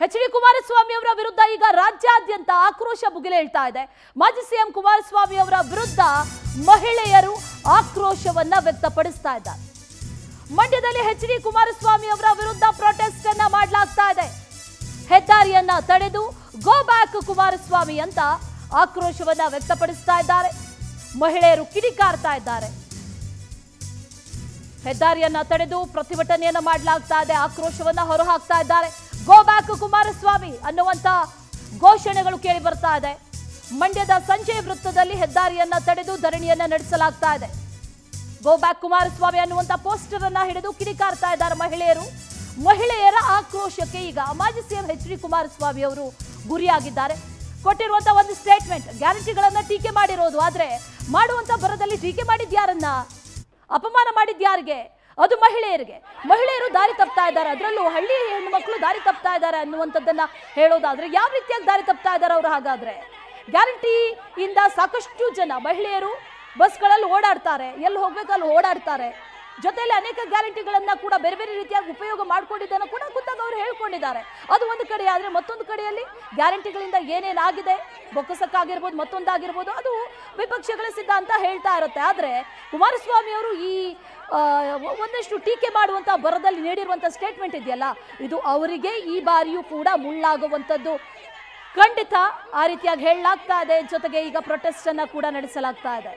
H D Kumaraswamy ಅವರ ವಿರುದ್ಧ ಈಗ ರಾಜ್ಯಾದ್ಯಂತ ಆಕ್ರೋಶ ಭುಗಿಲೇಳ್ತಾ ಇದೆ ಮಾಜಿ ಸಿಎಂ ಕುಮಾರಸ್ವಾಮಿ ಅವರ ವಿರುದ್ಧ ಮಹಿಳೆಯರು ಆಕ್ರೋಶವನ್ನ ವ್ಯಕ್ತಪಡಿಸ್ತಾ ಇದ್ದಾರೆ ಮಂಡ್ಯದಲ್ಲಿ ಎಚ್ ಡಿ ಕುಮಾರಸ್ವಾಮಿ ಅವರ ವಿರುದ್ಧ ಪ್ರೊಟೆಸ್ಟ್ ಅನ್ನ ಮಾಡಲಾಗ್ತಾ ಇದೆ ಹೆದ್ದಾರಿಯನ್ನ ತಡೆದು ಗೋ ಬ್ಯಾಕ್ ಕುಮಾರಸ್ವಾಮಿ ಅಂತ ಆಕ್ರೋಶವನ್ನ ವ್ಯಕ್ತಪಡಿಸ್ತಾ ಇದ್ದಾರೆ ಮಹಿಳೆಯರು ಕಿಡಿಕಾರ್ತಾ ಇದ್ದಾರೆ ಹೆದ್ದಾರಿಯನ್ನ ತಡೆದು ಪ್ರತಿಭಟನೆಯನ್ನ ಮಾಡಲಾಗ್ತಾ ಇದೆ ಆಕ್ರೋಶವನ್ನ ಹೊರಹಾಕ್ತಾ ಇದ್ದಾರೆ ಗೋ ಬ್ಯಾಕ್ ಕುಮಾರಸ್ವಾಮಿ ಅನ್ನುವಂತ ಘೋಷಣೆಗಳು ಕೇಳಿ ಬರ್ತಾ ಇದೆ ಮಂಡ್ಯದ ಸಂಜಯ್ ವೃತ್ತದಲ್ಲಿ ಹೆದ್ದಾರಿಯನ್ನ ತಡೆದು ಧರಣಿಯನ್ನ ನಡೆಸಲಾಗ್ತಾ ಇದೆ ಗೋ ಬ್ಯಾಕ್ ಕುಮಾರಸ್ವಾಮಿ ಅನ್ನುವಂತ ಪೋಸ್ಟರ್ ಅನ್ನ ಹಿಡಿದು ಕಿಡಿಕಾರ್ತಾ ಇದ್ದಾರೆ ಮಹಿಳೆಯರು ಮಹಿಳೆಯರ ಆಕ್ರೋಶಕ್ಕೆ ಈಗ ಮಾಜಿ ಸಿಎಂ ಎಚ್ ಡಿ ಕುಮಾರಸ್ವಾಮಿ ಅವರು ಗುರಿಯಾಗಿದ್ದಾರೆ ಕೊಟ್ಟಿರುವಂತ ಒಂದು ಸ್ಟೇಟ್ಮೆಂಟ್ ಗ್ಯಾರಂಟಿಗಳನ್ನ ಟೀಕೆ ಮಾಡಿರೋದು ಆದ್ರೆ ಮಾಡುವಂತ ಬರದಲ್ಲಿ ಟೀಕೆ ಮಾಡಿದ್ಯಾರನ್ನ ಅಪಮಾನ ಮಾಡಿದ್ಯಾರಿಗೆ ಅದು ಮಹಿಳೆಯರಿಗೆ ಮಹಿಳೆಯರು ದಾರಿ ತಪ್ತಾ ಇದ್ದಾರೆ ಅದರಲ್ಲೂ ಹಳ್ಳಿ ಹೆಣ್ಣು ಮಕ್ಕಳು ದಾರಿ ತಪ್ತಾ ಇದ್ದಾರೆ ಅನ್ನುವಂಥದ್ದನ್ನ ಹೇಳೋದಾದ್ರೆ ಯಾವ ರೀತಿಯಾಗಿ ದಾರಿ ತಪ್ತಾ ಇದ್ದಾರೆ ಅವರು ಹಾಗಾದ್ರೆ ಗ್ಯಾರಂಟಿ ಇಂದ ಸಾಕಷ್ಟು ಜನ ಮಹಿಳೆಯರು ಬಸ್ಗಳಲ್ಲಿ ಓಡಾಡ್ತಾರೆ ಎಲ್ಲಿ ಹೋಗ್ಬೇಕು ಅಲ್ಲಿ ಓಡಾಡ್ತಾರೆ ಜೊತೆಯಲ್ಲಿ ಅನೇಕ ಗ್ಯಾರಂಟಿಗಳನ್ನ ಕೂಡ ಬೇರೆ ಬೇರೆ ರೀತಿಯಾಗಿ ಉಪಯೋಗ ಮಾಡ್ಕೊಂಡಿದ್ದನ್ನು ಕೂಡ ಖುದ್ದಾಗಿ ಅವರು ಹೇಳ್ಕೊಂಡಿದ್ದಾರೆ ಅದು ಒಂದು ಕಡೆ ಆದರೆ ಮತ್ತೊಂದು ಕಡೆಯಲ್ಲಿ ಗ್ಯಾರಂಟಿಗಳಿಂದ ಏನೇನಾಗಿದೆ ಬೊಕ್ಕಸಕ್ಕಾಗಿರ್ಬೋದು ಮತ್ತೊಂದಾಗಿರ್ಬೋದು ಅದು ವಿಪಕ್ಷಗಳ ಸಿದ್ಧಾಂತ ಹೇಳ್ತಾ ಇರುತ್ತೆ ಆದರೆ ಕುಮಾರಸ್ವಾಮಿ ಅವರು ಈ ಆ, ಒಂದಷ್ಟು ಟೀಕೆ ಮಾಡುವಂತ ಬರದಲ್ಲಿ ನೀಡಿರುವಂತ ಸ್ಟೇಟ್ಮೆಂಟ್ ಇದೆಯಲ್ಲ ಇದು ಅವರಿಗೆ ಈ ಬಾರಿಯೂ ಕೂಡ ಮುಳ್ಳಾಗುವಂಥದ್ದು ಖಂಡಿತ ಆ ರೀತಿಯಾಗಿ ಹೇಳಲಾಗ್ತಾ ಇದೆ ಜೊತೆಗೆ ಈಗ ಪ್ರೊಟೆಸ್ಟ್ ಅನ್ನ ಕೂಡ ನಡೆಸಲಾಗ್ತಾ ಇದೆ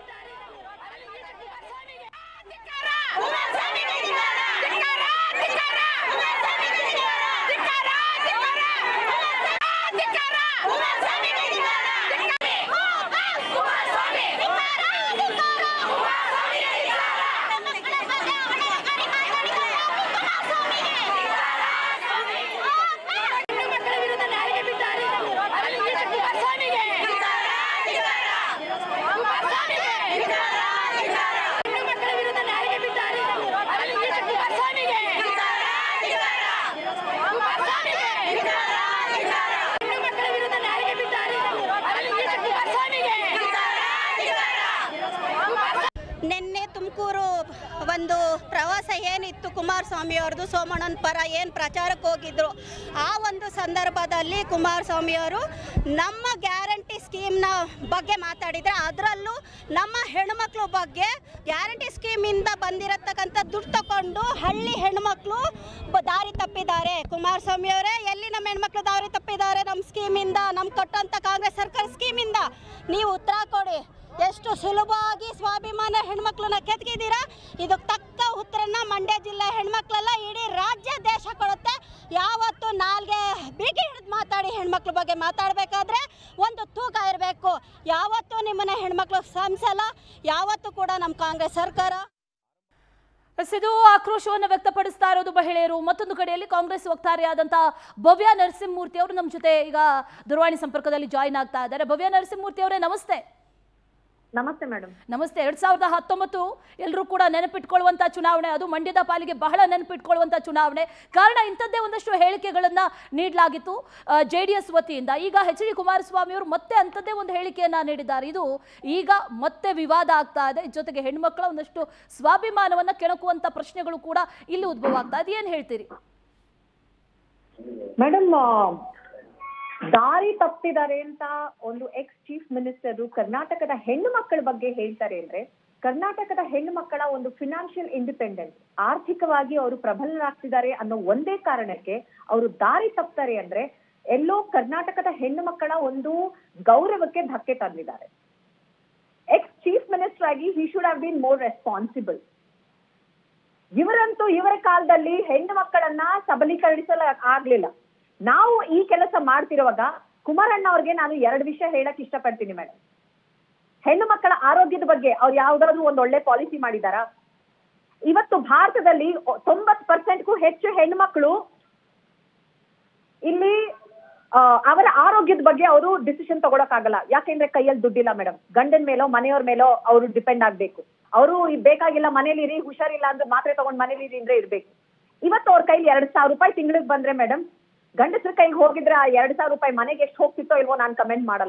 ನಿನ್ನೆ ತುಮಕೂರು ಒಂದು ಪ್ರವಾಸ ಏನಿತ್ತು ಕುಮಾರಸ್ವಾಮಿ ಅವ್ರದ್ದು ಸೋಮಣ್ಣನ ಪರ ಏನು ಪ್ರಚಾರಕ್ಕೆ ಹೋಗಿದ್ರು ಆ ಒಂದು ಸಂದರ್ಭದಲ್ಲಿ ಕುಮಾರಸ್ವಾಮಿ ಅವರು ನಮ್ಮ ಗ್ಯಾರಂಟಿ ಸ್ಕೀಮ್ನ ಬಗ್ಗೆ ಮಾತಾಡಿದರೆ ಅದರಲ್ಲೂ ನಮ್ಮ ಹೆಣ್ಮಕ್ಳ ಬಗ್ಗೆ ಗ್ಯಾರಂಟಿ ಸ್ಕೀಮಿಂದ ಬಂದಿರತಕ್ಕಂಥ ದುಡ್ಡು ತಗೊಂಡು ಹಳ್ಳಿ ಹೆಣ್ಮಕ್ಳು ಬ- ದಾರಿ ತಪ್ಪಿದ್ದಾರೆ ಕುಮಾರಸ್ವಾಮಿ ಅವರೇ ಎಲ್ಲಿ ನಮ್ಮ ಹೆಣ್ಮಕ್ಳು ದಾರಿ ತಪ್ಪಿದ್ದಾರೆ ನಮ್ಮ ಸ್ಕೀಮಿಂದ ನಮ್ಮ ಕೊಟ್ಟಂಥ ಕಾಂಗ್ರೆಸ್ ಸರ್ಕಾರ ಸ್ಕೀಮಿಂದ ನೀವು ಉತ್ತರ ಕೊಡಿ ಎಷ್ಟು ಸುಲಭವಾಗಿ ಸ್ವಾಭಿಮಾನ ಹೆಣ್ಮಕ್ಳನ್ನ ಕೆತ್ಕಿದ್ದೀರಾ ಇದಕ್ಕೆ ತಕ್ಕ ಉತ್ತರನ ಮಂಡ್ಯ ಜಿಲ್ಲೆ ಹೆಣ್ಮಕ್ಳೆಲ್ಲ ಇಡೀ ರಾಜ್ಯ ದೇಶ ಕೊಡುತ್ತೆ ಯಾವತ್ತು ನಾಲ್ಗೆ ಬೀಗಿ ಹಿಡಿದು ಮಾತಾಡಿ ಹೆಣ್ಮಕ್ಳ ಬಗ್ಗೆ ಮಾತಾಡಬೇಕಾದ್ರೆ ಒಂದು ತೂಕ ಇರಬೇಕು ಯಾವತ್ತೂ ನಿಮ್ಮನ್ನ ಹೆಣ್ಮಕ್ಳು ಸಂಸಲ್ಲ ಯಾವತ್ತೂ ಕೂಡ ನಮ್ಮ ಕಾಂಗ್ರೆಸ್ ಸರ್ಕಾರ ಎಸ್, ಇದು ಆಕ್ರೋಶವನ್ನು ವ್ಯಕ್ತಪಡಿಸ್ತಾ ಇರೋದು ಮಹಿಳೆಯರು ಮತ್ತೊಂದು ಕಡೆಯಲ್ಲಿ ಕಾಂಗ್ರೆಸ್ ವಕ್ತಾರೆಯಾದಂಥ ಭವ್ಯ ನರಸಿಂಹಮೂರ್ತಿ ಅವರು ನಮ್ಮ ಜೊತೆ ಈಗ ದೂರವಾಣಿ ಸಂಪರ್ಕದಲ್ಲಿ ಜಾಯಿನ್ ಆಗ್ತಾ ಇದ್ದಾರೆ ಭವ್ಯ ನರಸಿಂಹಮೂರ್ತಿ ಅವರೇ ನಮಸ್ತೆ ನಮಸ್ತೆ ಮೇಡಮ್ ನಮಸ್ತೆ ಎರಡ್ ಸಾವಿರದ ಹತ್ತೊಂಬತ್ತು ಎಲ್ಲರೂ ಕೂಡ ನೆನಪಿಟ್ಕೊಳ್ಳುವಂತ ಚುನಾವಣೆ ಅದು ಮಂಡ್ಯದ ಪಾಲಿಗೆ ಬಹಳ ನೆನಪಿಟ್ಕೊಳ್ಳುವಂತ ಚುನಾವಣೆ ಕಾರಣ ಇಂಥದ್ದೇ ಒಂದಷ್ಟು ಹೇಳಿಕೆಗಳನ್ನ ನೀಡಲಾಗಿತ್ತು ಜೆ ಡಿ ಎಸ್ ವತಿಯಿಂದ ಈಗ ಎಚ್ ಡಿ ಕುಮಾರಸ್ವಾಮಿ ಅವರು ಮತ್ತೆ ಅಂಥದ್ದೇ ಒಂದು ಹೇಳಿಕೆಯನ್ನ ನೀಡಿದ್ದಾರೆ ಇದು ಈಗ ಮತ್ತೆ ವಿವಾದ ಆಗ್ತಾ ಇದೆ ಜೊತೆಗೆ ಹೆಣ್ಮಕ್ಳ ಒಂದಷ್ಟು ಸ್ವಾಭಿಮಾನವನ್ನ ಕೆಣಕುವಂತ ಪ್ರಶ್ನೆಗಳು ಕೂಡ ಇಲ್ಲಿ ಉದ್ಭವ ಆಗ್ತಾ ಇದೆ ಏನ್ ಹೇಳ್ತೀರಿ ಮೇಡಮ್ ದಾರಿ ತಪ್ಪಿದ್ದಾರೆ ಅಂತ ಒಂದು ಎಕ್ಸ್ ಚೀಫ್ ಮಿನಿಸ್ಟರ್ ಕರ್ನಾಟಕದ ಹೆಣ್ಣು ಮಕ್ಕಳ ಬಗ್ಗೆ ಹೇಳ್ತಾರೆ ಅಂದ್ರೆ ಕರ್ನಾಟಕದ ಹೆಣ್ಣು ಮಕ್ಕಳ ಒಂದು ಫಿನಾನ್ಷಿಯಲ್ ಇಂಡಿಪೆಂಡೆನ್ಸ್ ಆರ್ಥಿಕವಾಗಿ ಅವರು ಪ್ರಬಲರಾಗ್ತಿದ್ದಾರೆ ಅನ್ನೋ ಒಂದೇ ಕಾರಣಕ್ಕೆ ಅವರು ದಾರಿ ತಪ್ತಾರೆ ಅಂದ್ರೆ ಎಲ್ಲೋ ಕರ್ನಾಟಕದ ಹೆಣ್ಣು ಮಕ್ಕಳ ಒಂದು ಗೌರವಕ್ಕೆ ಧಕ್ಕೆ ತಂದಿದ್ದಾರೆ ಎಕ್ಸ್ ಚೀಫ್ ಮಿನಿಸ್ಟರ್ ಆಗಿ he should have been more responsible ಇವರಂತೂ ಇವರ ಕಾಲದಲ್ಲಿ ಹೆಣ್ಣು ಮಕ್ಕಳನ್ನ ಸಬಲೀಕರಿಸಲು ಆಗ್ಲಿಲ್ಲ ನಾವು ಈ ಕೆಲಸ ಮಾಡ್ತಿರುವಾಗ ಕುಮಾರಣ್ಣ ಅವ್ರಿಗೆ ನಾನು ಎರಡು ವಿಷಯ ಹೇಳಕ್ ಇಷ್ಟಪಡ್ತೀನಿ ಮೇಡಮ್ ಹೆಣ್ಣು ಮಕ್ಕಳ ಆರೋಗ್ಯದ ಬಗ್ಗೆ ಅವ್ರು ಯಾವ್ದಾದ್ರು ಒಂದ್ ಒಳ್ಳೆ ಪಾಲಿಸಿ ಮಾಡಿದಾರಾ ಇವತ್ತು ಭಾರತದಲ್ಲಿ ತೊಂಬತ್ ಪರ್ಸೆಂಟ್ಗೂ ಹೆಚ್ಚು ಹೆಣ್ಮಕ್ಳು ಇಲ್ಲಿ ಆ, ಅವರ ಆರೋಗ್ಯದ ಬಗ್ಗೆ ಅವರು ಡಿಸಿಷನ್ ತಗೊಳಕ್ಕಾಗಲ್ಲ ಯಾಕೆಂದ್ರೆ ಕೈಯಲ್ಲಿ ದುಡ್ಡಿಲ್ಲ ಮೇಡಮ್ ಗಂಡನ ಮೇಲೋ ಮನೆಯವ್ರ ಮೇಲೋ ಅವರು ಡಿಪೆಂಡ್ ಆಗ್ಬೇಕು ಅವರು ಬೇಕಾಗಿಲ್ಲ ಮನೇಲಿ ಇರಿ ಹುಷಾರಿಲ್ಲ ಅಂದ್ರೆ ಮಾತ್ರೆ ತಗೊಂಡ್ ಮನೇಲಿ ಇರಿ ಅಂದ್ರೆ ಇರ್ಬೇಕು ಇವತ್ತು ಅವ್ರ ಕೈಲಿ ಎರಡ್ ಸಾವಿರ ರೂಪಾಯಿ ತಿಂಗಳಿಗೆ ಬಂದ್ರೆ ಮೇಡಮ್ ಗಂಡಸ್ರ ಕೈಗೆ ಹೋಗಿದ್ರೆ ಆ ಎರಡ್ ಸಾವಿರ ರೂಪಾಯಿ ಮನೆಗೆ ಎಷ್ಟು ಹೋಗ್ತಿತ್ತೋ ಇಲ್ವೋ ನಾನು ಕಮೆಂಟ್ ಮಾಡಲ್ಲ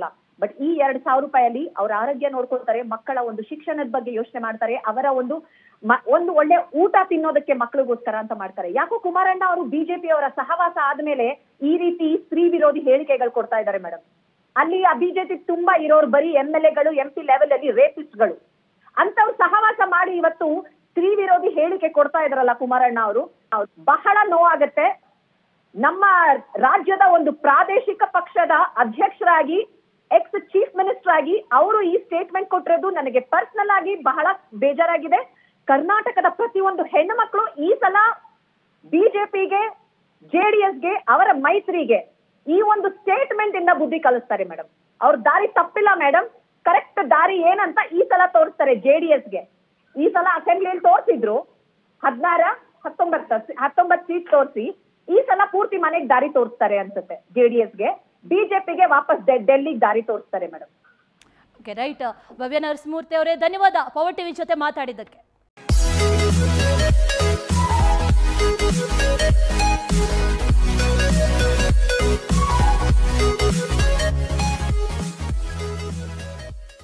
ಬಟ್ ಈ ಎರಡ್ ಸಾವಿರ ರೂಪಾಯಲ್ಲಿ ಅವ್ರ ಆರೋಗ್ಯ ನೋಡ್ಕೊಳ್ತಾರೆ ಮಕ್ಕಳ ಒಂದು ಶಿಕ್ಷಣದ ಬಗ್ಗೆ ಯೋಚನೆ ಮಾಡ್ತಾರೆ ಅವರ ಒಂದು ಮ- ಒಂದು ಒಳ್ಳೆ ಊಟ ತಿನ್ನೋದಕ್ಕೆ ಮಕ್ಕಳಿಗೋಸ್ಕರ ಅಂತ ಮಾಡ್ತಾರೆ ಯಾಕೋ ಕುಮಾರಣ್ಣ ಅವರು ಬಿಜೆಪಿ ಅವರ ಸಹವಾಸ ಆದ್ಮೇಲೆ ಈ ರೀತಿ ಸ್ತ್ರೀ ವಿರೋಧಿ ಹೇಳಿಕೆಗಳು ಕೊಡ್ತಾ ಇದ್ದಾರೆ ಮೇಡಮ್ ಅಲ್ಲಿ ಆ ಬಿಜೆಪಿ ತುಂಬಾ ಇರೋರು ಬರೀ ಎಂ ಎಲ್ ಎಗಳು ಎಂ ಪಿ ಲೆವೆಲ್ ಅಲ್ಲಿ ರೇಪಿಸ್ಟ್ಗಳು ಅಂತವ್ರು ಸಹವಾಸ ಮಾಡಿ ಇವತ್ತು ಸ್ತ್ರೀ ವಿರೋಧಿ ಹೇಳಿಕೆ ಕೊಡ್ತಾ ಇದ್ರಲ್ಲ ಕುಮಾರಣ್ಣ ಅವರು ಬಹಳ ನೋವಾಗತ್ತೆ ನಮ್ಮ ರಾಜ್ಯದ ಒಂದು ಪ್ರಾದೇಶಿಕ ಪಕ್ಷದ ಅಧ್ಯಕ್ಷರಾಗಿ ಎಕ್ಸ್ ಚೀಫ್ ಮಿನಿಸ್ಟರ್ ಆಗಿ ಅವರು ಈ ಸ್ಟೇಟ್ಮೆಂಟ್ ಕೊಟ್ಟಿರೋದು ನನಗೆ ಪರ್ಸನಲ್ ಆಗಿ ಬಹಳ ಬೇಜಾರಾಗಿದೆ ಕರ್ನಾಟಕದ ಪ್ರತಿಯೊಂದು ಹೆಣ್ಣು ಮಕ್ಕಳು ಈ ಸಲ ಬಿಜೆಪಿಗೆ ಜೆಡಿಎಸ್ಗೆ ಅವರ ಮೈತ್ರಿಗೆ ಈ ಒಂದು ಸ್ಟೇಟ್ಮೆಂಟ್ ಇಂದ ಬುದ್ಧಿ ಕಲಿಸ್ತಾರೆ ಮೇಡಮ್ ಅವ್ರ ದಾರಿ ತಪ್ಪಿಲ್ಲ ಮೇಡಮ್ ಕರೆಕ್ಟ್ ದಾರಿ ಏನಂತ ಈ ಸಲ ತೋರಿಸ್ತಾರೆ ಜೆಡಿಎಸ್ಗೆ ಈ ಸಲ ಅಸೆಂಬ್ಲಿಯಲ್ಲಿ ತೋರಿಸಿದ್ರು ಹದಿನಾರ ಹತ್ತೊಂಬತ್ತು ಹತ್ತೊಂಬತ್ತು ಸೀಟ್ ತೋರಿಸಿ ಈ ಸಲ ಪೂರ್ತಿ ಮನೆಗೆ ದಾರಿ ತೋರಿಸ್ತಾರೆ ಅನ್ಸುತ್ತೆ ಜೆಡಿಎಸ್ಗೆ ಬಿಜೆಪಿಗೆ ವಾಪಸ್ ಡೆ- ಡೆಲ್ಲಿಗೆ ದಾರಿ ತೋರಿಸ್ತಾರೆ madam okay right Bhavya Narasimhamurthy ಅವರೇ ಧನ್ಯವಾದ ಪವರ್ ಟಿವಿ ಜೊತೆ ಮಾತಾಡಿದ್ದಕ್ಕೆ